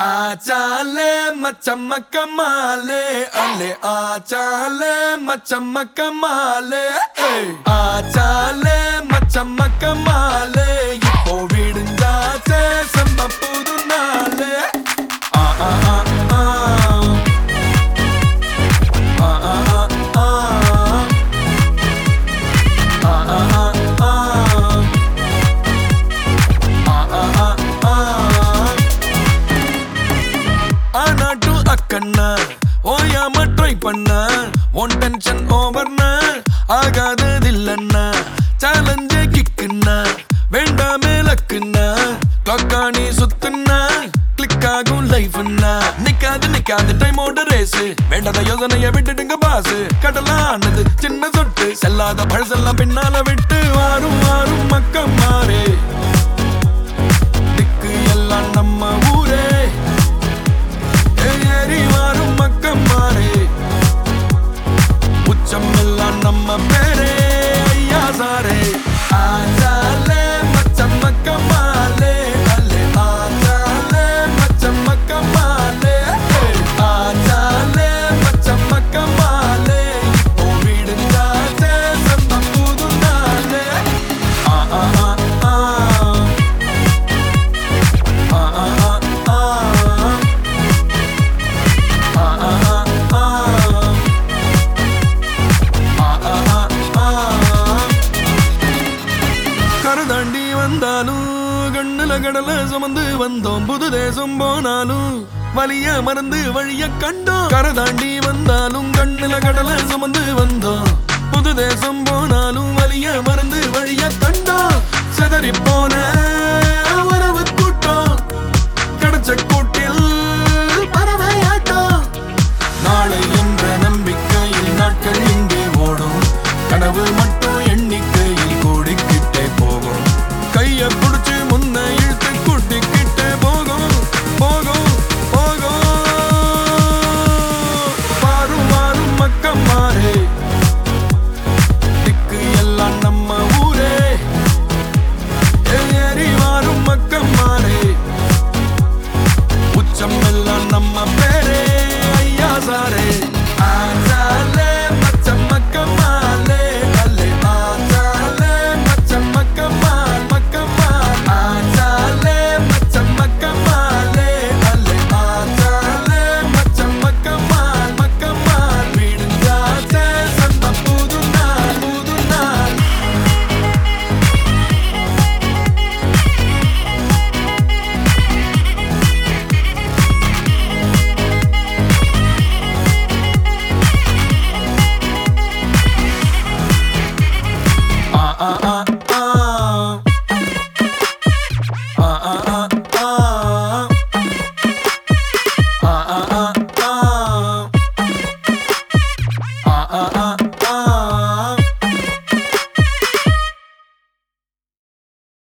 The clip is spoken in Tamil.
ஆச்சாலே மச்சம்மக்க மாலே அல்லே ஆச்சாலே மச்சம்மக்க மாலே ஏய். ஆச்சாலே மச்சம்மக்க மாலே இப்போ விடுஞ்சாச்சே செம்ம புது நாளே ஆ ஆ ஆ ஆ ஆ ஆ ஆ ஆ ஆ ஆ ஆ ஆ ஆ ஆ ஆ ஆனாட்டு அக்கண்ணா ஓயாம ட்ரை பண்ண ஒன் டென்ஷன் ஓவர்னா ஆகாததில்லண்ணா சேலஞ்சே கிக்குண்ணா வேண்டாமே லக்குண்ணா கிளாக்கானி சுத்துண்ணா கிளிக் ஆகும் லைஃப்னா நிக்காது நிக்காது டைமோட ரேஸ் வேண்டாத யோசனைய விட்டுடுங்க பாஸ் கடலானது சின்ன சொட்டு செல்லாத பழசெல்லாம் பின்னால விட்டு வாரும் வாரும் மக்கம் மாறே திக்கு எல்லாம் நம்ம ஊரே ஏறி வாரும் மக்கம் மாறே உச்சம் எல்லாம் நம்ம பேரே ஐயா சாரே ஆச்சாலே மச்சம் மக்கம் மாலே அல்லே ஆச்சாலே மச்சம் மக்கம் மாலே ஆச்சாலே மச்சம் மக்கம் மாலே இப்போ விடுஞ்சாச்சே செம்ம புது நாளே ஆ ஆ ஆ ஆ ஆ ஆ ஆ ஆ கரதாண்டி வந்தாலும் கண்ணுல கடல சுமந்து வந்தோம் புது தேசம் போனாலும் வலிய மறந்து வழிய கண்டோம் கரதாண்டி வந்தாலும் கண்ணுல கடல சுமந்து வந்தோம் புது தேசம் போனாலும் வலிய மறந்து வழிய கண்டோம் செதறி போன உறவு கூட்டம் கிடைச்ச கூட்டில் பறவையாட்டம் நாளை என்ற நம்பிக்கையில் நாட்கள் இங்கே ஓடும் கனவு மட்டும் எண்ணிக்கையில் கூடிக்கிட்டே போகும் கைய புடிச்சு முன்ன இழுத்து கூட்டிக்கிட்டே போகும் போகும் போகும் மாறும் மாறும் மக்கம் மாறே திக்கு எல்லாம் நம்ம ஊரே ஏறி மாறும் மக்கம் மாறே உச்சம் எல்லாம் நம்ம பேரே ஐயா சாரே ஆச்சாலே மச்சம் மக்கமாலே அல்லே ஆச்சாலே மச்சம் மக்கமால் மக்கமால் ஆச்சாலே மச்சம் மக்கமாலே அல்லே ஆச்சாலே மச்சம் மக்கமால் மக்கமால் விடுஞ்சாச்சே சந்த புது நாள் புது நாள் ஆ ஆ ஆ ஆ ஆ ஆ ஆ